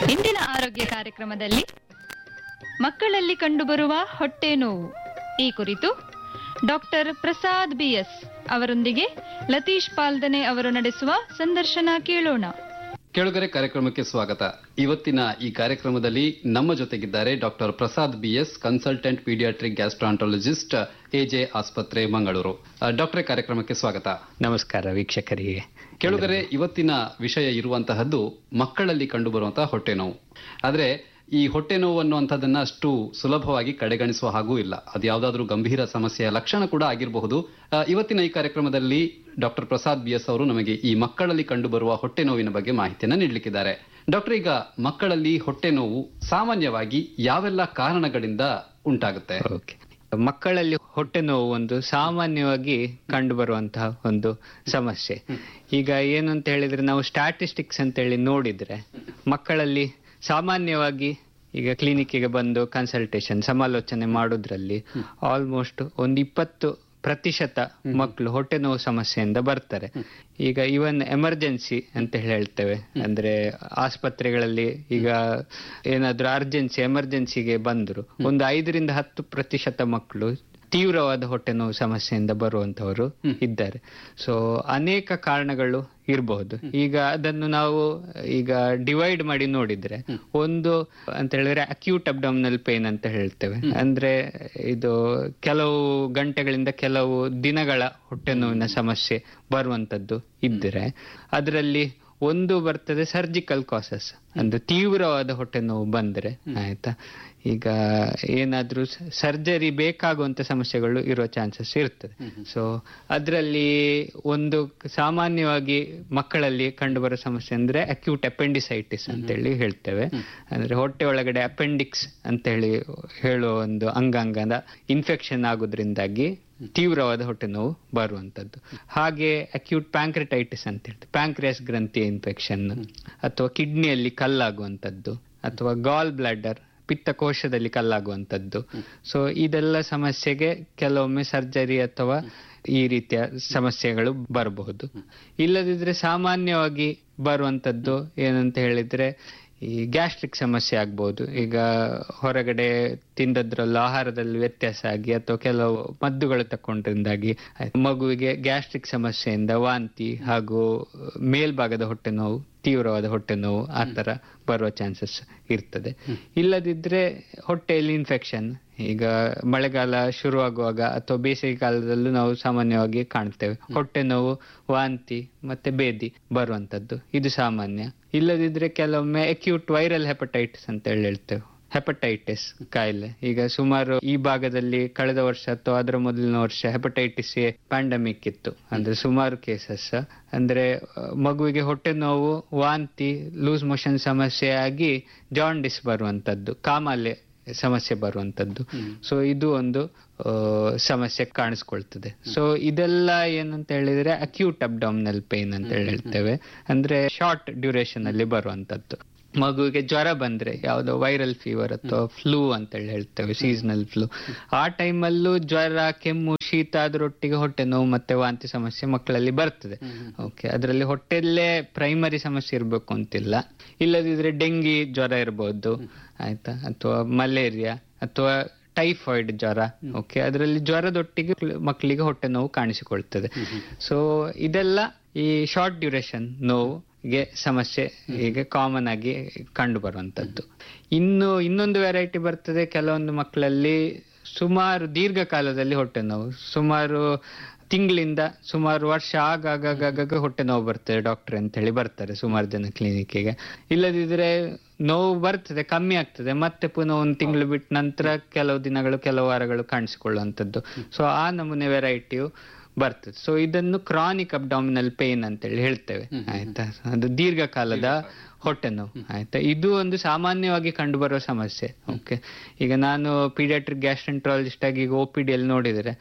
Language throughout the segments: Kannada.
ಇಂದಿನ ಆರೋಗ್ಯ ಕಾರ್ಯಕ್ರಮದಲ್ಲಿ ಮಕ್ಕಳಲ್ಲಿ ಕಂಡುಬರುವ ಹೊಟ್ಟೆ ನೋವು ಈ ಕುರಿತು ಡಾಕ್ಟರ್ ಪ್ರಸಾದ್ ಬಿಎಸ್ ಅವರೊಂದಿಗೆ ಲತೀಶ್ ಪಾಲ್ದನೆ ಅವರು ನಡೆಸುವ ಸಂದರ್ಶನ ಕೇಳೋಣ ಕೆಳಗರೆ ಕಾರ್ಯಕ್ರಮಕ್ಕೆ ಸ್ವಾಗತ ಇವತ್ತಿನ ಈ ಕಾರ್ಯಕ್ರಮದಲ್ಲಿ ನಮ್ಮ ಜೊತೆಗಿದ್ದಾರೆ doctor Prasad BS consultant paediatric gastroenterologist AJ ಆಸ್ಪತ್ರೆ ಮಂಗಳೂರು ಆ, ಡಾಕ್ಟ್ರೇ ಕಾರ್ಯಕ್ರಮಕ್ಕೆ ಸ್ವಾಗತ ನಮಸ್ಕಾರ ವೀಕ್ಷಕರಿಗೆ ಕೆಳಗರೆ ಇವತ್ತಿನ ವಿಷಯ ಇರುವಂತಹದ್ದು ಮಕ್ಕಳಲ್ಲಿ ಕಂಡುಬರುವಂತಹ ಹೊಟ್ಟೆ ನೋವು ಆದ್ರೆ ಈ ಹೊಟ್ಟೆ ನೋವು ಅನ್ನುವಂಥದ್ದನ್ನ ಅಷ್ಟು ಸುಲಭವಾಗಿ ಕಡೆಗಣಿಸುವ ಹಾಗೂ ಇಲ್ಲ ಅದು ಯಾವುದಾದ್ರೂ ಗಂಭೀರ ಸಮಸ್ಯೆಯ ಲಕ್ಷಣ ಕೂಡ ಆಗಿರಬಹುದು ಆ, ಇವತ್ತಿನ ಈ ಕಾರ್ಯಕ್ರಮದಲ್ಲಿ ಡಾಕ್ಟರ್ ಪ್ರಸಾದ್ ಬಿ ಎಸ್ ಅವರು ನಮಗೆ ಈ ಮಕ್ಕಳಲ್ಲಿ ಕಂಡುಬರುವ ಹೊಟ್ಟೆ ನೋವಿನ ಬಗ್ಗೆ ಮಾಹಿತಿಯನ್ನು ನೀಡಲಿಕ್ಕಿದ್ದಾರೆ ಡಾಕ್ಟರ್ ಈಗ ಮಕ್ಕಳಲ್ಲಿ ಹೊಟ್ಟೆ ನೋವು ಸಾಮಾನ್ಯವಾಗಿ ಯಾವೆಲ್ಲ ಕಾರಣಗಳಿಂದ ಉಂಟಾಗುತ್ತೆ ಓಕೆ ಮಕ್ಕಳಲ್ಲಿ ಹೊಟ್ಟೆ ನೋವು ಒಂದು ಸಾಮಾನ್ಯವಾಗಿ ಕಂಡುಬರುವಂತಹ ಒಂದು ಸಮಸ್ಯೆ ಈಗ ಏನು ಅಂತ ಹೇಳಿದ್ರೆ ನಾವು ಸ್ಟ್ಯಾಟಿಸ್ಟಿಕ್ಸ್ ಅಂತ ಹೇಳಿ ನೋಡಿದ್ರೆ ಮಕ್ಕಳಲ್ಲಿ ಸಾಮಾನ್ಯವಾಗಿ ಈಗ ಕ್ಲಿನಿಕ್ಕಿಗೆ ಬಂದು ಕನ್ಸಲ್ಟೇಷನ್ ಸಮಾಲೋಚನೆ ಮಾಡೋದ್ರಲ್ಲಿ ಆಲ್ಮೋಸ್ಟ್ ಒಂದು ಇಪ್ಪತ್ತು ಪ್ರತಿಶತ ಮಕ್ಕಳು ಹೊಟ್ಟೆ ನೋವು ಸಮಸ್ಯೆಯಿಂದ ಬರ್ತಾರೆ ಈಗ ಇವನ್ ಎಮರ್ಜೆನ್ಸಿ ಅಂತ ಹೇಳಿ ಹೇಳ್ತೇವೆ ಅಂದ್ರೆ ಆಸ್ಪತ್ರೆಗಳಲ್ಲಿ ಈಗ ಏನಾದ್ರೂ ಅರ್ಜೆನ್ಸಿ ಎಮರ್ಜೆನ್ಸಿಗೆ ಬಂದ್ರು ಒಂದು ಐದರಿಂದ ಹತ್ತು ಪ್ರತಿಶತ ಮಕ್ಕಳು ತೀವ್ರವಾದ ಹೊಟ್ಟೆ ನೋವು ಸಮಸ್ಯೆಯಿಂದ ಬರುವಂತವರು ಇದ್ದಾರೆ ಸೊ ಅನೇಕ ಕಾರಣಗಳು ಇರಬಹುದು ಈಗ ಅದನ್ನು ನಾವು ಈಗ ಡಿವೈಡ್ ಮಾಡಿ ನೋಡಿದ್ರೆ ಒಂದು ಅಂತ ಹೇಳಿದ್ರೆ ಅಕ್ಯೂಟ್ ಅಬ್ಡಮಿನಲ್ ಪೇನ್ ಅಂತ ಹೇಳ್ತೇವೆ ಅಂದ್ರೆ ಇದು ಕೆಲವು ಗಂಟೆಗಳಿಂದ ಕೆಲವು ದಿನಗಳ ಹೊಟ್ಟೆ ನೋವಿನ ಸಮಸ್ಯೆ ಬರುವಂತದ್ದು ಇದ್ರೆ ಅದರಲ್ಲಿ ಒಂದು ಬರ್ತದೆ ಸರ್ಜಿಕಲ್ ಕಾಸಸ್ ಅಂದ್ರೆ ತೀವ್ರವಾದ ಹೊಟ್ಟೆ ನೋವು ಬಂದ್ರೆ ಆಯ್ತಾ ಈಗ ಏನಾದ್ರೂ ಸರ್ಜರಿ ಬೇಕಾಗುವಂತ ಸಮಸ್ಯೆಗಳು ಇರೋ ಚಾನ್ಸಸ್ ಇರ್ತದೆ ಸೊ ಅದರಲ್ಲಿ ಒಂದು ಸಾಮಾನ್ಯವಾಗಿ ಮಕ್ಕಳಲ್ಲಿ ಕಂಡುಬರೋ ಸಮಸ್ಯೆ ಅಂದ್ರೆ ಅಕ್ಯೂಟ್ ಅಪೆಂಡಿಸೈಟಿಸ್ ಅಂತ ಹೇಳಿ ಹೇಳ್ತೇವೆ ಅಂದ್ರೆ ಹೊಟ್ಟೆ ಒಳಗಡೆ ಅಪೆಂಡಿಕ್ಸ್ ಅಂತ ಹೇಳಿ ಹೇಳುವ ಒಂದು ಅಂಗಾಂಗದ ಇನ್ಫೆಕ್ಷನ್ ಆಗೋದ್ರಿಂದಾಗಿ ತೀವ್ರವಾದ ಹೊಟ್ಟೆ ನೋವು ಬರುವಂತದ್ದು ಹಾಗೆ ಅಕ್ಯೂಟ್ ಪ್ಯಾಂಕ್ರೆಟೈಟಿಸ್ ಅಂತ ಹೇಳ್ತೇವೆ ಪ್ಯಾಂಕ್ರಿಯಾಸ್ ಗ್ರಂಥಿಯ ಇನ್ಫೆಕ್ಷನ್ ಅಥವಾ ಕಿಡ್ನಿಯಲ್ಲಿ ಕಲ್ಲಾಗುವಂತದ್ದು ಅಥವಾ ಗಾಲ್ ಬ್ಲಾಡರ್ ಪಿತ್ತಕೋಶದಲ್ಲಿ ಕಲ್ಲಾಗುವಂತದ್ದು ಸೊ ಇದೆಲ್ಲ ಸಮಸ್ಯೆಗೆ ಕೆಲವೊಮ್ಮೆ ಸರ್ಜರಿ ಅಥವಾ ಈ ರೀತಿಯ ಸಮಸ್ಯೆಗಳು ಬರಬಹುದು ಇಲ್ಲದಿದ್ರೆ ಸಾಮಾನ್ಯವಾಗಿ ಬರುವಂತದ್ದು ಏನಂತ ಹೇಳಿದ್ರೆ ಈ ಗ್ಯಾಸ್ಟ್ರಿಕ್ ಸಮಸ್ಯೆ ಆಗ್ಬಹುದು ಈಗ ಹೊರಗಡೆ ತಿಂದದ್ರಲ್ಲೂ ಆಹಾರದಲ್ಲಿ ವ್ಯತ್ಯಾಸ ಆಗಿ ಅಥವಾ ಕೆಲವು ಮದ್ದುಗಳು ತಕೊಂಡ್ರಿಂದಾಗಿ ಆಯ್ತು. ಮಗುವಿಗೆ ಗ್ಯಾಸ್ಟ್ರಿಕ್ ಸಮಸ್ಯೆಯಿಂದ ವಾಂತಿ ಹಾಗೂ ಮೇಲ್ಭಾಗದ ಹೊಟ್ಟೆ ನೋವು ತೀವ್ರವಾದ ಹೊಟ್ಟೆ ನೋವು ಆ ತರ ಬರುವ ಚಾನ್ಸಸ್ ಇರ್ತದೆ ಇಲ್ಲದಿದ್ರೆ ಹೊಟ್ಟೆಯಲ್ಲಿ ಇನ್ಫೆಕ್ಷನ್ ಈಗ ಮಳೆಗಾಲ ಶುರುವಾಗುವಾಗ ಅಥವಾ ಬೇಸಿಗೆ ಕಾಲದಲ್ಲೂ ನಾವು ಸಾಮಾನ್ಯವಾಗಿ ಕಾಣ್ತೇವೆ ಹೊಟ್ಟೆ ನೋವು ವಾಂತಿ ಮತ್ತೆ ಬೇದಿ ಬರುವಂತದ್ದು ಇದು ಸಾಮಾನ್ಯ ಇಲ್ಲದಿದ್ರೆ ಕೆಲವೊಮ್ಮೆ ಅಕ್ಯೂಟ್ ವೈರಲ್ ಹೆಪಟೈಟಿಸ್ ಅಂತ ಹೇಳಿ ಹೇಳ್ತೇವೆ ಹೆಪಟೈಟಿಸ್ ಕಾಯಿಲೆ ಈಗ ಸುಮಾರು ಈ ಭಾಗದಲ್ಲಿ ಕಳೆದ ವರ್ಷ ಅಥವಾ ಅದರ ಮೊದಲಿನ ವರ್ಷ ಹೆಪಟೈಟಿಸ್ ಎ ಪ್ಯಾಂಡಮಿಕ್ ಇತ್ತು ಅಂದ್ರೆ ಸುಮಾರು ಕೇಸಸ್ ಅಂದ್ರೆ ಆ, ಮಗುವಿಗೆ ಹೊಟ್ಟೆ ನೋವು ವಾಂತಿ ಲೂಸ್ ಮೋಷನ್ ಸಮಸ್ಯೆ ಆಗಿ ಜಾಂಡಿಸ್ ಬರುವಂತದ್ದು ಕಾಮಾಲೆ ಸಮಸ್ಯೆ ಬರುವಂತದ್ದು ಸೊ ಇದು ಒಂದು ಆ, ಸಮಸ್ಯೆ ಕಾಣಿಸ್ಕೊಳ್ತದೆ ಸೊ ಇದೆಲ್ಲ ಏನಂತ ಹೇಳಿದ್ರೆ ಅಕ್ಯೂಟ್ ಅಬ್ಡಾಮಿನಲ್ ಪೇನ್ ಅಂತ ಹೇಳಿ ಹೇಳ್ತೇವೆ ಅಂದ್ರೆ ಶಾರ್ಟ್ ಡ್ಯೂರೇಷನ್ ಅಲ್ಲಿ ಬರುವಂತದ್ದು ಮಗುವಿಗೆ ಜ್ವರ ಬಂದ್ರೆ ಯಾವ್ದೋ ವೈರಲ್ ಫೀವರ್ ಅಥವಾ ಫ್ಲೂ ಅಂತ ಹೇಳಿ ಹೇಳ್ತೇವೆ ಸೀಸನಲ್ ಫ್ಲೂ ಆ ಟೈಮಲ್ಲೂ ಜ್ವರ ಕೆಮ್ಮು ಶೀತ ಅದರೊಟ್ಟಿಗೆ ಹೊಟ್ಟೆ ನೋವು ಮತ್ತೆ ವಾಂತಿ ಸಮಸ್ಯೆ ಮಕ್ಕಳಲ್ಲಿ ಬರ್ತದೆ ಓಕೆ ಅದರಲ್ಲಿ ಹೊಟ್ಟೆಲ್ಲೇ ಪ್ರೈಮರಿ ಸಮಸ್ಯೆ ಇರಬೇಕು ಅಂತಿಲ್ಲ ಇಲ್ಲದಿದ್ರೆ ಡೆಂಗಿ ಜ್ವರ ಇರಬಹುದು ಆಯ್ತಾ ಅಥವಾ ಮಲೇರಿಯಾ ಅಥವಾ ಟೈಫಾಯ್ಡ್ ಜ್ವರ ಓಕೆ ಅದರಲ್ಲಿ ಜ್ವರದೊಟ್ಟಿಗೆ ಮಕ್ಕಳಿಗೆ ಹೊಟ್ಟೆ ನೋವು ಕಾಣಿಸಿಕೊಳ್ತದೆ ಸೊ ಇದೆಲ್ಲ ಈ ಶಾರ್ಟ್ ಡ್ಯೂರೇಷನ್ ನೋವುಗೆ ಸಮಸ್ಯೆ ಈಗ ಕಾಮನ್ ಆಗಿ ಕಂಡು ಬರುವಂತದ್ದು ಇನ್ನು ಇನ್ನೊಂದು ವೆರೈಟಿ ಬರ್ತದೆ ಕೆಲವೊಂದು ಮಕ್ಕಳಲ್ಲಿ ಸುಮಾರು ದೀರ್ಘಕಾಲದಲ್ಲಿ ಹೊಟ್ಟೆ ನೋವು ಸುಮಾರು ತಿಂಗಳಿಂದ ಸುಮಾರು ವರ್ಷ ಆಗಾಗ ಹೊಟ್ಟೆ ನೋವು ಬರ್ತದೆ ಡಾಕ್ಟರ್ ಅಂತ ಹೇಳಿ ಬರ್ತಾರೆ ಸುಮಾರು ಜನ ಕ್ಲಿನಿಕ್ಕಿಗೆ ಇಲ್ಲದಿದ್ರೆ ನೋವು ಬರ್ತದೆ ಕಮ್ಮಿ ಆಗ್ತದೆ ಮತ್ತೆ ಪುನಃ ಒಂದು ತಿಂಗಳು ಬಿಟ್ಟ ನಂತರ ಕೆಲವು ದಿನಗಳು ಕೆಲವು ವಾರಗಳು ಕಾಣಿಸಿಕೊಳ್ಳುವಂಥದ್ದು ಸೊ ಆ ನಮೂನೆ ವೆರೈಟಿಯು ಬರ್ತದೆ ಸೊ ಇದನ್ನು ಕ್ರಾನಿಕ್ ಅಬ್ಡಾಮಿನಲ್ ಪೇನ್ ಅಂತೇಳಿ ಹೇಳ್ತೇವೆ ಆಯ್ತಾ ಅದು ದೀರ್ಘಕಾಲದ ಹೊಟ್ಟೆ ನೋವು ಆಯ್ತಾ ಇದು ಒಂದು ಸಾಮಾನ್ಯವಾಗಿ ಕಂಡುಬರುವ ಸಮಸ್ಯೆ ಓಕೆ ಈಗ ನಾನು ಪೀಡಿಯಾಟ್ರಿಕ್ ಗ್ಯಾಸ್ಟ್ರೆಂಟ್ರಾಲಜಿಸ್ಟ್ ಆಗಿ ಈಗ ಒ ಪಿ ಡಿ ಅಲ್ಲಿ ನೋಡಿದ್ರೆ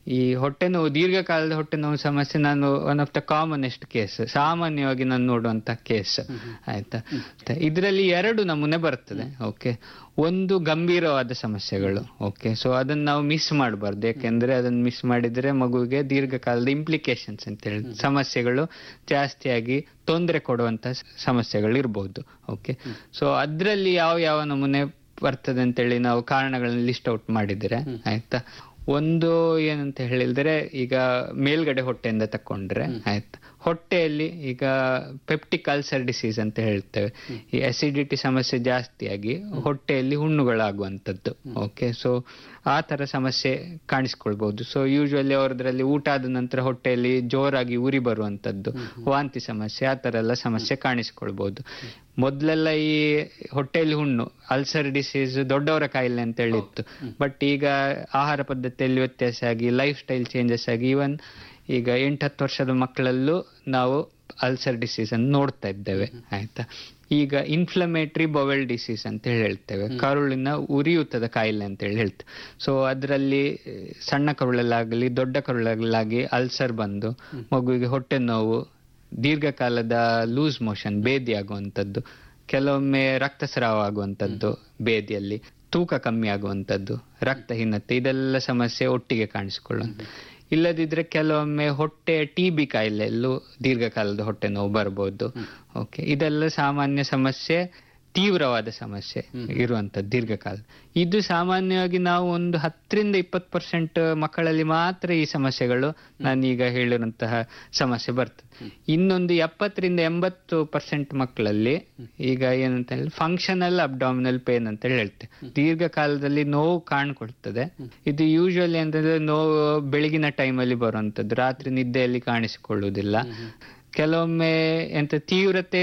ಈ ಹೊಟ್ಟೆ ನೋವು ದೀರ್ಘಕಾಲದ ಹೊಟ್ಟೆ ನೋವು ಸಮಸ್ಯೆ ನಾನು one of the commonest case ಸಾಮಾನ್ಯವಾಗಿ ನಾನು ನೋಡುವಂತ ಕೇಸ್ ಆಯ್ತಾ ಇದರಲ್ಲಿ ಎರಡು ನಮೂನೆ ಬರ್ತದೆ ಓಕೆ ಒಂದು ಗಂಭೀರವಾದ ಸಮಸ್ಯೆಗಳು ಓಕೆ ಸೊ ಅದನ್ನ ನಾವು ಮಿಸ್ ಮಾಡಬಾರ್ದು ಯಾಕೆಂದ್ರೆ ಅದನ್ನ ಮಿಸ್ ಮಾಡಿದ್ರೆ ಮಗುವಿಗೆ ದೀರ್ಘಕಾಲದ ಇಂಪ್ಲಿಕೇಶನ್ಸ್ ಅಂತ ಹೇಳಿ ಸಮಸ್ಯೆಗಳು ಜಾಸ್ತಿಯಾಗಿ ತೊಂದರೆ ಕೊಡುವಂತ ಸಮಸ್ಯೆಗಳು ಇರಬಹುದು ಓಕೆ ಸೊ ಅದ್ರಲ್ಲಿ ಯಾವ ಯಾವ ನಮೂನೆ ಬರ್ತದೆ ಅಂತೇಳಿ ನಾವು ಕಾರಣಗಳನ್ನ ಲಿಸ್ಟ್ ಔಟ್ ಮಾಡಿದ್ರೆ ಆಯ್ತಾ ಒಂದು ಏನಂತ ಹೇಳಿದ್ರೆ ಈಗ ಮೇಲ್ಗಡೆ ಹೊಟ್ಟೆಯಿಂದ ತಕೊಂಡ್ರೆ ಆಯ್ತಾ ಹೊಟ್ಟೆಯಲ್ಲಿ ಈಗ ಪೆಪ್ಟಿಕ್ ಅಲ್ಸರ್ ಡಿಸೀಸ್ ಅಂತ ಹೇಳ್ತೇವೆ ಈ ಅಸಿಡಿಟಿ ಸಮಸ್ಯೆ ಜಾಸ್ತಿಯಾಗಿ ಹೊಟ್ಟೆಯಲ್ಲಿ ಹುಣ್ಣುಗಳಾಗುವಂಥದ್ದು ಓಕೆ ಸೊ ಆ ತರ ಸಮಸ್ಯೆ ಕಾಣಿಸ್ಕೊಳ್ಬಹುದು ಸೊ ಯೂಶುವಲಿ ಅವ್ರದ್ರಲ್ಲಿ ಊಟ ಆದ ನಂತರ ಹೊಟ್ಟೆಯಲ್ಲಿ ಜೋರಾಗಿ ಉರಿ ಬರುವಂತದ್ದು ವಾಂತಿ ಸಮಸ್ಯೆ ಆ ತರ ಎಲ್ಲ ಸಮಸ್ಯೆ ಕಾಣಿಸ್ಕೊಳ್ಬಹುದು ಮೊದ್ಲೆಲ್ಲ ಈ ಹೊಟ್ಟೆಯಲ್ಲಿ ಹುಣ್ಣು ಅಲ್ಸರ್ ಡಿಸೀಸ್ ದೊಡ್ಡವರ ಕಾಯಿಲೆ ಅಂತ ಹೇಳಿತ್ತು ಬಟ್ ಈಗ ಆಹಾರ ಪದ್ಧತಿಯಲ್ಲಿ ವ್ಯತ್ಯಾಸ ಆಗಿ ಲೈಫ್ ಸ್ಟೈಲ್ ಚೇಂಜಸ್ ಆಗಿ ಈವನ್ ಈಗ ಎಂಟತ್ತು ವರ್ಷದ ಮಕ್ಕಳಲ್ಲೂ ನಾವು ಅಲ್ಸರ್ ಡಿಸೀಸ್ ಅನ್ನು ನೋಡ್ತಾ ಇದ್ದೇವೆ ಆಯ್ತಾ ಈಗ ಇನ್ಫ್ಲಮೇಟರಿ ಬೊವೆಲ್ ಡಿಸೀಸ್ ಅಂತ ಹೇಳಿ ಹೇಳ್ತೇವೆ ಕರುಳಿನ ಉರಿಯೂತದ ಕಾಯಿಲೆ ಅಂತ ಹೇಳಿ ಹೇಳ್ತೇವೆ ಸೊ ಅದರಲ್ಲಿ ಸಣ್ಣ ಕರುಳಲ್ಲಾಗಲಿ ದೊಡ್ಡ ಕರುಳಲ್ಲಾಗಿ ಅಲ್ಸರ್ ಬಂದು ಮಗುವಿಗೆ ಹೊಟ್ಟೆ ನೋವು ದೀರ್ಘಕಾಲದ ಲೂಸ್ ಮೋಷನ್ ಬೇದಿ ಆಗುವಂಥದ್ದು ಕೆಲವೊಮ್ಮೆ ರಕ್ತಸ್ರಾವ ಆಗುವಂಥದ್ದು ಬೇದಿಯಲ್ಲಿ ತೂಕ ಕಮ್ಮಿ ಆಗುವಂಥದ್ದು ರಕ್ತಹೀನತೆ ಇದೆಲ್ಲ ಸಮಸ್ಯೆ ಒಟ್ಟಿಗೆ ಕಾಣಿಸಿಕೊಳ್ಳುವಂಥ ಇಲ್ಲದಿದ್ರೆ ಕೆಲವೊಮ್ಮೆ ಹೊಟ್ಟೆ ಟಿ ಬಿ ಕಾಯಿಲೆಯಲ್ಲೂ ದೀರ್ಘಕಾಲದ ಹೊಟ್ಟೆ ನೋವು ಬರ್ಬೋದು ಓಕೆ ಇದೆಲ್ಲ ಸಾಮಾನ್ಯ ಸಮಸ್ಯೆ ತೀವ್ರವಾದ ಸಮಸ್ಯೆ ಇರುವಂತದ್ದು ದೀರ್ಘಕಾಲ ಇದು ಸಾಮಾನ್ಯವಾಗಿ ನಾವು ಒಂದು ಹತ್ತರಿಂದ ಇಪ್ಪತ್ತು ಪರ್ಸೆಂಟ್ ಮಕ್ಕಳಲ್ಲಿ ಮಾತ್ರ ಈ ಸಮಸ್ಯೆಗಳು ನಾನೀಗ ಹೇಳಿರುವಂತಹ ಸಮಸ್ಯೆ ಬರ್ತದೆ ಇನ್ನೊಂದು ಎಪ್ಪತ್ತರಿಂದ ಎಂಬತ್ತು ಪರ್ಸೆಂಟ್ ಮಕ್ಕಳಲ್ಲಿ ಈಗ ಏನಂತ ಹೇಳಿ ಫಂಕ್ಷನಲ್ ಅಬ್ಡಾಮಿನಲ್ ಪೇನ್ ಅಂತ ಹೇಳಿ ಹೇಳ್ತೇವೆ ದೀರ್ಘಕಾಲದಲ್ಲಿ ನೋವು ಕಾಣ್ಕೊಳ್ತದೆ ಇದು ಯೂಶುವಲಿ ಅಂತಂದ್ರೆ ನೋವು ಬೆಳಗಿನ ಟೈಮಲ್ಲಿ ಬರುವಂತದ್ದು ರಾತ್ರಿ ನಿದ್ದೆಯಲ್ಲಿ ಕಾಣಿಸಿಕೊಳ್ಳುವುದಿಲ್ಲ ಕೆಲವೊಮ್ಮೆ ಎಂತ ತೀವ್ರತೆ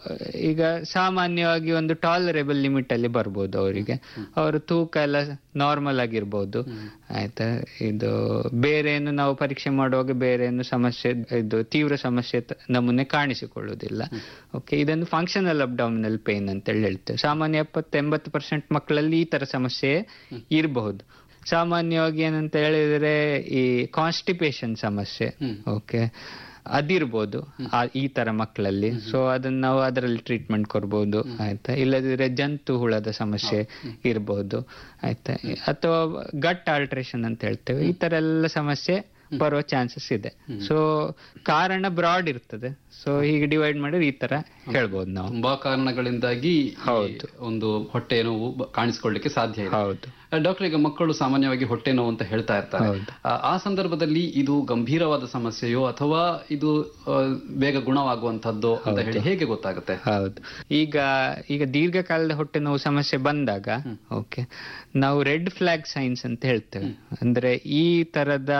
ಈಗ ಸಾಮಾನ್ಯವಾಗಿ ಒಂದು ಟಾಲರೇಬಲ್ ಲಿಮಿಟ್ ಅಲ್ಲಿ ಬರ್ಬೋದು ಅವರಿಗೆ ಅವರ ತೂಕ ಎಲ್ಲ ನಾರ್ಮಲ್ ಆಗಿರ್ಬೋದು ಆಯ್ತಾ ಇದು ಬೇರೆ ಏನು ನಾವು ಪರೀಕ್ಷೆ ಮಾಡುವಾಗ ಬೇರೆ ಏನು ಸಮಸ್ಯೆ ಇದು ತೀವ್ರ ಸಮಸ್ಯೆ ನಮೂನೆ ಕಾಣಿಸಿಕೊಳ್ಳುವುದಿಲ್ಲ ಓಕೆ ಇದನ್ನು ಫಂಕ್ಷನಲ್ ಅಬ್ಡಾಮಿನಲ್ ಪೇನ್ ಅಂತ ಹೇಳಿ ಹೇಳ್ತೇವೆ ಸಾಮಾನ್ಯ ಎಪ್ಪತ್ತು ಎಂಬತ್ತು ಪರ್ಸೆಂಟ್ ಮಕ್ಕಳಲ್ಲಿ ಈ ತರ ಸಮಸ್ಯೆ ಇರಬಹುದು ಸಾಮಾನ್ಯವಾಗಿ ಏನಂತ ಹೇಳಿದ್ರೆ ಈ ಕಾನ್ಸ್ಟಿಪೇಷನ್ ಸಮಸ್ಯೆ ಓಕೆ ಅದಿರ್ಬೋದು ಈ ತರ ಮಕ್ಕಳಲ್ಲಿ ಸೊ ಅದನ್ನ ನಾವು ಅದರಲ್ಲಿ ಟ್ರೀಟ್ಮೆಂಟ್ ಕೊಡ್ಬೋದು ಆಯ್ತಾ ಇಲ್ಲದಿದ್ರೆ ಜಂತು ಹುಳದ ಸಮಸ್ಯೆ ಇರ್ಬೋದು ಆಯ್ತಾ ಅಥವಾ ಗಟ್ ಆಲ್ಟ್ರೇಷನ್ ಅಂತ ಹೇಳ್ತೇವೆ ಈ ತರ ಎಲ್ಲ ಸಮಸ್ಯೆ ಬರೋ ಚಾನ್ಸಸ್ ಇದೆ ಸೊ ಕಾರಣ ಬ್ರಾಡ್ ಇರ್ತದೆ ಸೊ ಹೀಗೆ ಡಿವೈಡ್ ಮಾಡಿದ್ರೆ ಈ ತರ ಹೇಳ್ಬೋದು ನಾವು ತುಂಬಾ ಕಾರಣಗಳಿಂದಾಗಿ ಈ ಒಂದು ಹೊಟ್ಟೆ ನೋವು ಬ- ಕಾಣಿಸ್ಕೊಳ್ಳಿಕ್ಕೆ ಸಾಧ್ಯ ಇದೆ ಹೌದು ಡಾಕ್ಟರ್ ಈಗ ಮಕ್ಕಳು ಸಾಮಾನ್ಯವಾಗಿ ಹೊಟ್ಟೆ ನೋವು ಅಂತ ಹೇಳ್ತಾ ಇರ್ತಾರೆ ಹೌದು. ಆ- ಆ ಸಂದರ್ಭದಲ್ಲಿ ಇದು ಗಂಭೀರವಾದ ಸಮಸ್ಯೆಯೋ ಅಥವಾ ಇದು ಆ, ಬೇಗ ಗುಣವಾಗುವಂತದ್ದು ಅಂತ ಹೇಳಿ ಹೇಗೆ ಗೊತ್ತಾಗುತ್ತೆ ಹೌದು ಈಗ ಈಗ ದೀರ್ಘಕಾಲದ ಹೊಟ್ಟೆ ನೋವು ಸಮಸ್ಯೆ ಬಂದಾಗ ಓಕೆ ನಾವು ರೆಡ್ ಫ್ಲಾಗ್ ಸೈನ್ಸ್ ಅಂತ ಹೇಳ್ತೇವೆ ಅಂದ್ರೆ ಈ ತರದ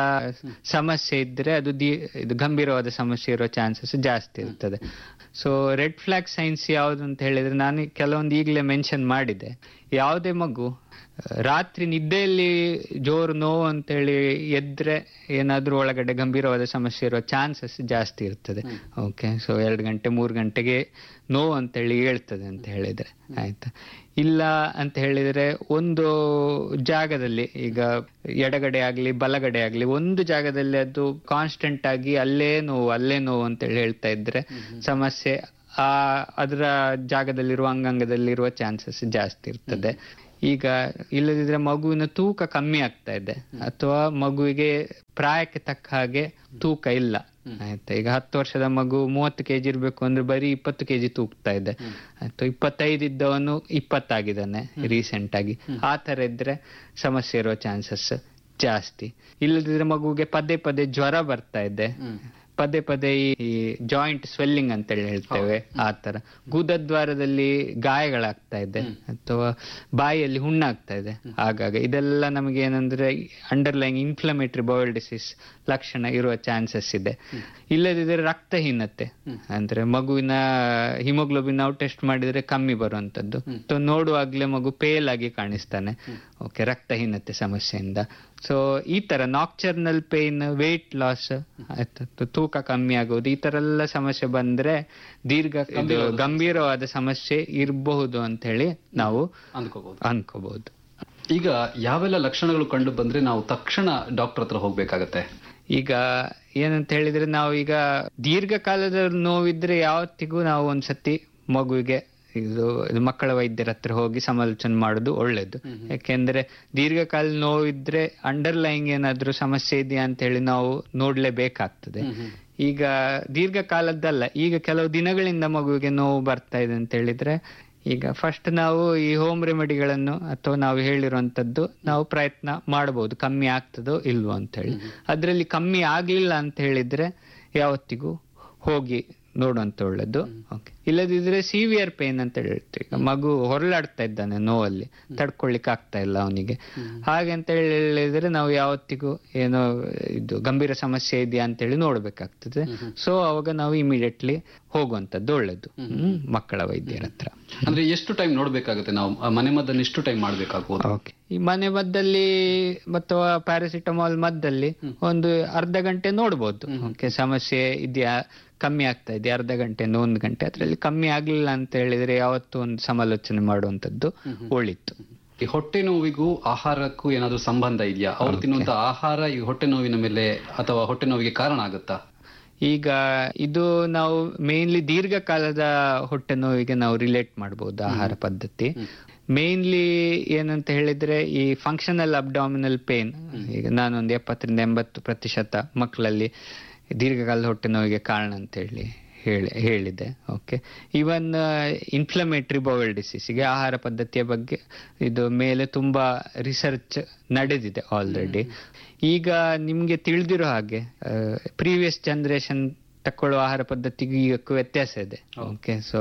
ಸಮಸ್ಯೆ ಇದ್ರೆ ಅದು ದೀ- ಇದು ಗಂಭೀರವಾದ ಸಮಸ್ಯೆ ಇರೋ ಚಾನ್ಸಸ್ ಜಾಸ್ತಿ ಇರ್ತದೆ ಸೊ ರೆಡ್ ಫ್ಲಾಗ್ ಸೈನ್ಸ್ ಯಾವ್ದು ಅಂತ ಹೇಳಿದ್ರೆ ನಾನು ಕೆಲವೊಂದು ಈಗಲೇ ಮೆನ್ಷನ್ ಮಾಡಿದೆ ಯಾವುದೇ ಮಗು ಆ, ರಾತ್ರಿ ನಿದ್ದೆಯಲ್ಲಿ ಜೋರು ನೋವು ಅಂತೇಳಿ ಎದ್ರೆ ಏನಾದ್ರೂ ಒಳಗಡೆ ಗಂಭೀರವಾದ ಸಮಸ್ಯೆ ಇರೋ ಚಾನ್ಸಸ್ ಜಾಸ್ತಿ ಇರ್ತದೆ ಓಕೆ ಸೊ ಎರಡು ಗಂಟೆ ಮೂರು ಗಂಟೆಗೆ ನೋವು ಅಂತೇಳಿ ಹೇಳ್ತದೆ ಅಂತ ಹೇಳಿದ್ರೆ ಆಯ್ತಾ ಇಲ್ಲ ಅಂತ ಹೇಳಿದ್ರೆ ಒಂದು ಜಾಗದಲ್ಲಿ ಈಗ ಎಡಗಡೆ ಆಗ್ಲಿ ಬಲಗಡೆ ಆಗ್ಲಿ ಒಂದು ಜಾಗದಲ್ಲಿ ಅದು ಕಾನ್ಸ್ಟೆಂಟ್ ಆಗಿ ಅಲ್ಲೇ ನೋವು ಅಲ್ಲೇ ನೋವು ಅಂತೇಳಿ ಹೇಳ್ತಾ ಇದ್ರೆ ಸಮಸ್ಯೆ ಆ ಅದರ ಜಾಗದಲ್ಲಿರುವ ಅಂಗಾಂಗದಲ್ಲಿರುವ ಚಾನ್ಸಸ್ ಜಾಸ್ತಿ ಇರ್ತದೆ ಈಗ ಇಲ್ಲದಿದ್ರೆ ಮಗುವಿನ ತೂಕ ಕಮ್ಮಿ ಆಗ್ತಾ ಇದೆ ಅಥವಾ ಮಗುವಿಗೆ ಪ್ರಾಯಕ್ಕೆ ತಕ್ಕ ಹಾಗೆ ತೂಕ ಇಲ್ಲ ಆಯ್ತಾ ಈಗ ಹತ್ತು ವರ್ಷದ ಮಗು ಮೂವತ್ತು ಕೆಜಿ ಇರ್ಬೇಕು ಅಂದ್ರೆ ಬರೀ ಇಪ್ಪತ್ತು ಕೆಜಿ ತೂಗ್ತಾ ಇದೆ ಆಯ್ತು ಇಪ್ಪತ್ತೈದು ಇದ್ದವನು ಇಪ್ಪತ್ತಾಗಿದ್ದಾನೆ ರೀಸೆಂಟ್ ಆಗಿ ಆ ತರ ಇದ್ರೆ ಸಮಸ್ಯೆ ಇರೋ ಚಾನ್ಸಸ್ ಜಾಸ್ತಿ ಇಲ್ಲದಿದ್ರೆ ಮಗುವಿಗೆ ಪದೇ ಪದೇ ಜ್ವರ ಬರ್ತಾ ಇದೆ ಪದೇ ಪದೇ ಈ ಜಾಯಿಂಟ್ ಸ್ವೆಲ್ಲಿಂಗ್ ಅಂತ ಹೇಳಿ ಹೇಳ್ತೇವೆ ಆ ತರ ಗುದದ್ವಾರದಲ್ಲಿ ಗಾಯಗಳಾಗ್ತಾ ಇದೆ ಅಥವಾ ಬಾಯಿಯಲ್ಲಿ ಹುಣ್ಣಾಗ್ತಾ ಇದೆ ಆಗಾಗ ಇದೆಲ್ಲ ನಮಗೆ ಏನಂದ್ರೆ ಅಂಡರ್ಲೈನ್ ಇನ್ಫ್ಲಮೇಟರಿ ಬೌಲ್ ಡಿಸೀಸ್ ಲಕ್ಷಣ ಇರುವ ಚಾನ್ಸಸ್ ಇದೆ ಇಲ್ಲದಿದ್ರೆ ರಕ್ತಹೀನತೆ ಅಂದ್ರೆ ಮಗುವಿನ ಹಿಮೋಗ್ಲೋಬಿನ್ ನಾವು ಟೆಸ್ಟ್ ಮಾಡಿದ್ರೆ ಕಮ್ಮಿ ಬರುವಂತದ್ದು ಸೊ ನೋಡುವಾಗ್ಲೇ ಮಗು ಪೇಲ್ ಆಗಿ ಕಾಣಿಸ್ತಾನೆ ಓಕೆ ರಕ್ತಹೀನತೆ ಸಮಸ್ಯೆಯಿಂದ ಸೊ ಈ ತರ ನಾಕ್ಚರ್ನಲ್ ಪೇನ್ ವೇಟ್ ಲಾಸ್ ಆಯ್ತು ತೂಕ ಕಮ್ಮಿ ಆಗೋದು ಈ ತರ ಎಲ್ಲ ಸಮಸ್ಯೆ ಬಂದ್ರೆ ದೀರ್ಘ ಇದು ಗಂಭೀರವಾದ ಸಮಸ್ಯೆ ಇರಬಹುದು ಅಂತ ಹೇಳಿ ನಾವು ಅಂದ್ಕೋಬಹುದು ಅನ್ಕೋಬಹುದು ಈಗ ಯಾವೆಲ್ಲ ಲಕ್ಷಣಗಳು ಕಂಡು ಬಂದ್ರೆ ನಾವು ತಕ್ಷಣ ಡಾಕ್ಟರ್ ಹತ್ರ ಹೋಗ್ಬೇಕಾಗತ್ತೆ ಈಗ ಏನಂತ ಹೇಳಿದ್ರೆ ನಾವು ಈಗ ದೀರ್ಘಕಾಲದ ನೋವಿದ್ರೆ ಯಾವತ್ತಿಗೂ ನಾವು ಒಂದ್ಸತಿ ಮಗುವಿಗೆ ಇದು ಇದು ಮಕ್ಕಳ ವೈದ್ಯರ ಹತ್ರ ಹೋಗಿ ಸಮಾಲೋಚನೆ ಮಾಡೋದು ಒಳ್ಳೇದು ಯಾಕೆಂದ್ರೆ ದೀರ್ಘಕಾಲ ನೋವಿದ್ರೆ ಅಂಡರ್ಲೈಂಗ್ ಏನಾದ್ರೂ ಸಮಸ್ಯೆ ಇದೆಯಾ ಅಂತ ಹೇಳಿ ನಾವು ನೋಡ್ಲೇಬೇಕಾಗ್ತದೆ ಈಗ ದೀರ್ಘಕಾಲದ್ದಲ್ಲ ಈಗ ಕೆಲವು ದಿನಗಳಿಂದ ಮಗುವಿಗೆ ನೋವು ಬರ್ತಾ ಇದೆ ಅಂತ ಹೇಳಿದ್ರೆ ಈಗ ಫಸ್ಟ್ ನಾವು ಈ ಹೋಮ್ ರೆಮಿಡಿಗಳನ್ನು ಅಥವಾ ನಾವು ಹೇಳಿರುವಂತದ್ದು ನಾವು ಪ್ರಯತ್ನ ಮಾಡಬಹುದು ಕಮ್ಮಿ ಆಗ್ತದೋ ಇಲ್ವೋ ಅಂತ ಹೇಳಿ ಅದ್ರಲ್ಲಿ ಕಮ್ಮಿ ಆಗ್ಲಿಲ್ಲ ಅಂತ ಹೇಳಿದ್ರೆ ಯಾವತ್ತಿಗೂ ಹೋಗಿ ನೋಡುವಂತ ಒಳ್ಳೇದು ಓಕೆ ಇಲ್ಲದಿದ್ರೆ ಸಿವಿಯರ್ ಪೇನ್ ಅಂತ ಹೇಳ್ತೀವಿ ಈಗ ಮಗು ಹೊರಲಾಡ್ತಾ ಇದ್ದಾನೆ ನೋವಲ್ಲಿ ತಡ್ಕೊಳ್ಲಿಕ್ಕೆ ಆಗ್ತಾ ಇಲ್ಲ ಅವನಿಗೆ ಹಾಗೆ ಅಂತ ಹೇಳಿದ್ರೆ ನಾವು ಯಾವತ್ತಿಗೂ ಏನೋ ಇದು ಗಂಭೀರ ಸಮಸ್ಯೆ ಇದೆಯಾ ಅಂತ ಹೇಳಿ ನೋಡ್ಬೇಕಾಗ್ತದೆ ಸೊ ಅವಾಗ ನಾವು ಇಮಿಡಿಯೇಟ್ಲಿ ಹೋಗುವಂತದ್ದು ಒಳ್ಳೇದು ಹ್ಮ್ ಮಕ್ಕಳ ವೈದ್ಯರ ಹತ್ರ ಅಂದ್ರೆ ಎಷ್ಟು ಟೈಮ್ ನೋಡ್ಬೇಕಾಗುತ್ತೆ ನಾವು ಆ ಮನೆ ಮದ್ದನ್ನು ಎಷ್ಟು ಟೈಮ್ ಮಾಡ್ಬೇಕಾಗ್ಬೋದು ಓಕೆ ಈ ಮನೆ ಮದ್ದಲ್ಲಿ ಅಥವಾ ಪ್ಯಾರಾಸಿಟಮಾಲ್ ಮದ್ದಲ್ಲಿ ಒಂದು ಅರ್ಧ ಗಂಟೆ ನೋಡ್ಬೋದು ಓಕೆ ಸಮಸ್ಯೆ ಇದೆಯಾ ಕಮ್ಮಿ ಆಗ್ತಾ ಇದೆ ಅರ್ಧ ಗಂಟೆಯಿಂದ ಒಂದು ಗಂಟೆ ಅದ್ರಲ್ಲಿ ಕಮ್ಮಿ ಆಗ್ಲಿಲ್ಲ ಅಂತ ಹೇಳಿದ್ರೆ ಯಾವತ್ತೂ ಒಂದು ಸಮಾಲೋಚನೆ ಮಾಡುವಂತದ್ದು ಒಳಿತು ಈ ಹೊಟ್ಟೆ ನೋವಿಗೂ ಆಹಾರಕ್ಕೂ ಏನಾದ್ರೂ ಸಂಬಂಧ ಇದೆಯಾ ಅವ್ರು ತಿನ್ನುವಂತ ಆಹಾರ ಈ ಹೊಟ್ಟೆ ನೋವಿನ ಮೇಲೆ ಅಥವಾ ಹೊಟ್ಟೆ ನೋವಿಗೆ ಕಾರಣ ಆಗುತ್ತಾ ಈಗ ಇದು ನಾವು ಮೇನ್ಲಿ ದೀರ್ಘಕಾಲದ ಹೊಟ್ಟೆ ನೋವಿಗೆ ನಾವು ರಿಲೇಟ್ ಮಾಡಬಹುದು ಆಹಾರ ಪದ್ಧತಿ ಮೇನ್ಲಿ ಏನಂತ ಹೇಳಿದ್ರೆ ಈ ಫಂಕ್ಷನಲ್ ಅಬ್ಡಾಮಿನಲ್ ಪೇನ್ ಈಗ ನಾನೊಂದು ಎಪ್ಪತ್ತರಿಂದ ಎಂಬತ್ತು ಪ್ರತಿಶತ ಮಕ್ಕಳಲ್ಲಿ ದೀರ್ಘಕಾಲದ ಹೊಟ್ಟೆ ನೋವಿಗೆ ಕಾರಣ ಅಂತ ಹೇಳಿ ಹೇಳಿ ಹೇಳಿದೆ ಓಕೆ ಇವನ್ ಇನ್ಫ್ಲಮೇಟರಿ ಬೌಲ್ ಡಿಸೀಸ್ಗೆ ಆಹಾರ ಪದ್ಧತಿಯ ಬಗ್ಗೆ ಇದು ಮೇಲೆ ತುಂಬಾ ರಿಸರ್ಚ್ ನಡೆದಿದೆ ಆಲ್ರೆಡಿ ಈಗ ನಿಮ್ಗೆ ತಿಳಿದಿರೋ ಹಾಗೆ ಪ್ರೀವಿಯಸ್ ಜನರೇಷನ್ ತಕೊಳ್ಳುವ ಆಹಾರ ಪದ್ಧತಿಗೂ ಈಗಕ್ಕೂ ವ್ಯತ್ಯಾಸ ಇದೆ ಓಕೆ ಸೊ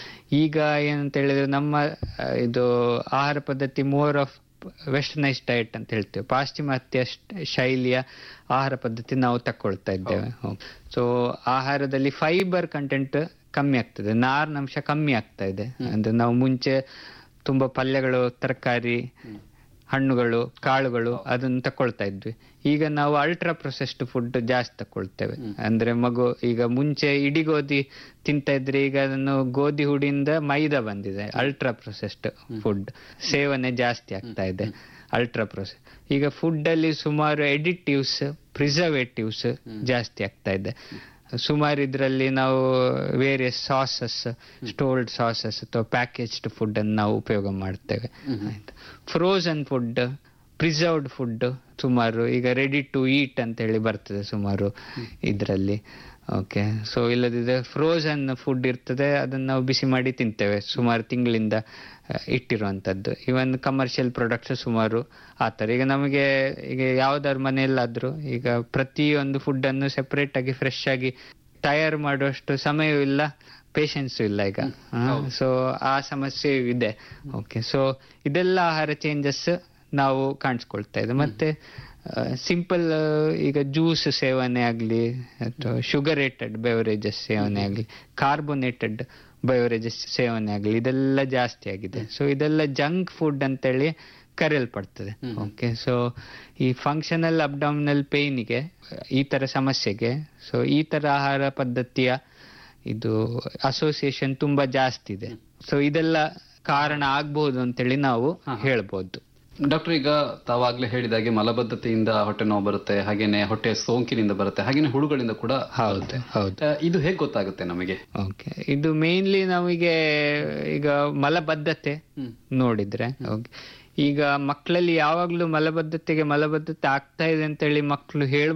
ಈಗ ಏನಂತ ಹೇಳಿದ್ರೆ ನಮ್ಮ ಆ, ಇದು ಆಹಾರ ಪದ್ಧತಿ ಮೋರ್ ಆಫ್ ವೆಸ್ಟರ್ನೈಸ್ ಡಯಟ್ ಅಂತ ಹೇಳ್ತೇವೆ ಪಾಶ್ಚಿಮಾತ್ಯ ಶ- ಶೈಲಿಯ ಆಹಾರ ಪದ್ಧತಿ ನಾವು ತಕೊಳ್ತಾ ಇದ್ದೇವೆ ಸೊ ಆಹಾರದಲ್ಲಿ ಫೈಬರ್ ಕಂಟೆಂಟ್ ಕಮ್ಮಿ ಆಗ್ತದೆ ನಾರಿನಂಶ ಕಮ್ಮಿ ಆಗ್ತಾ ಇದೆ ಅಂದ್ರೆ ನಾವು ಮುಂಚೆ ತುಂಬಾ ಪಲ್ಯಗಳು ತರಕಾರಿ ಹಣ್ಣುಗಳು ಕಾಳುಗಳು ಅದನ್ನು ತಕೊಳ್ತಾ ಇದ್ವಿ ಈಗ ನಾವು ಅಲ್ಟ್ರಾ ಪ್ರೊಸೆಸ್ಡ್ ಫುಡ್ ಜಾಸ್ತಿ ತಕೊಳ್ತೇವೆ ಅಂದ್ರೆ ಮಗು ಈಗ ಮುಂಚೆ ಇಡೀ ಗೋಧಿ ತಿಂತಾ ಇದ್ರೆ ಈಗ ಅದನ್ನು ಗೋಧಿ ಹುಡಿಯಿಂದ ಮೈದಾ ಬಂದಿದೆ ಅಲ್ಟ್ರಾ ಪ್ರೊಸೆಸ್ಡ್ ಫುಡ್ ಸೇವನೆ ಜಾಸ್ತಿ ಆಗ್ತಾ ಇದೆ ಅಲ್ಟ್ರಾ ಪ್ರೊಸೆಸ್ ಈಗ ಫುಡ್ ಅಲ್ಲಿ ಸುಮಾರು ಎಡಿಟಿವ್ಸ್ ಪ್ರಿಸರ್ವೇಟಿವ್ಸ್ ಜಾಸ್ತಿ ಆಗ್ತಾ ಇದೆ ಸುಮಾರು ಇದರಲ್ಲಿ ನಾವು ವೇರಿಯಸ್ ಸಾಸಸ್ ಸ್ಟೋಲ್ಡ್ ಸಾಸಸ್ ಅಥವಾ ಪ್ಯಾಕೇಜ್ಡ್ ಫುಡ್ ಅನ್ನು ನಾವು ಉಪಯೋಗ ಮಾಡ್ತೇವೆ ಫ್ರೋಸನ್ ಫುಡ್ ಪ್ರಿಸರ್ವ್ಡ್ ಫುಡ್ ಸುಮಾರು ಈಗ ರೆಡಿ ಟು ಈಟ್ ಅಂತ ಹೇಳಿ ಬರ್ತದೆ ಸುಮಾರು ಇದರಲ್ಲಿ ಓಕೆ ಸೊ ಇಲ್ಲದಿದ್ರೆ ಫ್ರೋಸನ್ ಫುಡ್ ಇರ್ತದೆ ಅದನ್ನ ನಾವು ಬಿಸಿ ಮಾಡಿ ತಿಂತೇವೆ ಸುಮಾರು ತಿಂಗಳಿಂದ ಆ, ಇಟ್ಟಿರುವಂತದ್ದು ಇವನ್ ಕಮರ್ಷಿಯಲ್ ಪ್ರಾಡಕ್ಟ್ಸ್ ಸುಮಾರು ಆತರ ಈಗ ನಮಗೆ ಈಗ ಯಾವ್ದಾದ್ರು ಮನೆಯಲ್ಲಾದ್ರೂ ಈಗ ಪ್ರತಿಯೊಂದು ಫುಡ್ ಅನ್ನು ಸೆಪರೇಟ್ ಆಗಿ ಫ್ರೆಶ್ ಆಗಿ ತಯಾರು ಮಾಡುವಷ್ಟು ಸಮಯವೂ ಇಲ್ಲ ಪೇಷನ್ಸ್ ಇಲ್ಲ ಈಗ ಸೊ ಆ ಸಮಸ್ಯೆ ಇದೆ ಓಕೆ ಸೊ ಇದೆಲ್ಲ ಆಹಾರ ಚೇಂಜಸ್ ನಾವು ಕಾಣಿಸ್ಕೊಳ್ತಾ ಇದೆ ಮತ್ತೆ ಸಿಂಪಲ್ ಈಗ ಜ್ಯೂಸ್ ಸೇವನೆ ಆಗಲಿ ಅಥವಾ ಶುಗರೇಟೆಡ್ ಬೆವರೇಜಸ್ ಸೇವನೆ ಆಗಲಿ ಕಾರ್ಬೋನೇಟೆಡ್ ಬೆವರೇಜಸ್ ಸೇವನೆ ಆಗಲಿ ಇದೆಲ್ಲ ಜಾಸ್ತಿ ಆಗಿದೆ ಸೊ ಇದೆಲ್ಲ ಜಂಕ್ ಫುಡ್ ಅಂತೇಳಿ ಕರೆಯಲ್ಪಡ್ತದೆ ಓಕೆ ಸೊ ಈ ಫಂಕ್ಷನಲ್ ಅಬ್ಡಾಮಿನಲ್ ಪೇಯ್ನಿಗೆ ಈ ತರ ಸಮಸ್ಯೆಗೆ ಸೊ ಈ ತರ ಆಹಾರ ಪದ್ಧತಿಯ ಇದು ಅಸೋಸಿಯೇಷನ್ ತುಂಬಾ ಜಾಸ್ತಿ ಇದೆ ಸೊ ಇದೆಲ್ಲ ಕಾರಣ ಆಗ್ಬಹುದು ಅಂತೇಳಿ ನಾವು ಹೇಳ್ಬೋದು ಡಾಕ್ಟರ್ ಈಗ ತಾವಾಗ್ಲೇ ಹೇಳಿದಾಗೆ ಮಲಬದ್ಧತೆಯಿಂದ ಹೊಟ್ಟೆ ನೋವು ಬರುತ್ತೆ ಹಾಗೇನೆ ಹೊಟ್ಟೆ ಸೋಂಕಿನಿಂದ ಬರುತ್ತೆ ಹಾಗೇನೆ ಹುಳುಗಳಿಂದ ಕೂಡ ಹೌದು ಹೌದು ಆ, ಇದು ಹೇಗೆ ಗೊತ್ತಾಗುತ್ತೆ ನಮಗೆ ಓಕೆ ಇದು ಮೇನ್ಲಿ ನಮಗೆ ಈಗ ಮಲಬದ್ಧತೆ ನೋಡಿದ್ರೆ okay. ಈಗ ಮಕ್ಕಳಲ್ಲಿ ಯಾವಾಗ್ಲೂ ಮಲಬದ್ಧತೆಗೆ ಮಲಬದ್ಧತೆ ಆಗ್ತಾ ಇದೆ ಅಂತ ಹೇಳಿ ಮಕ್ಕಳು ಹೇಳ್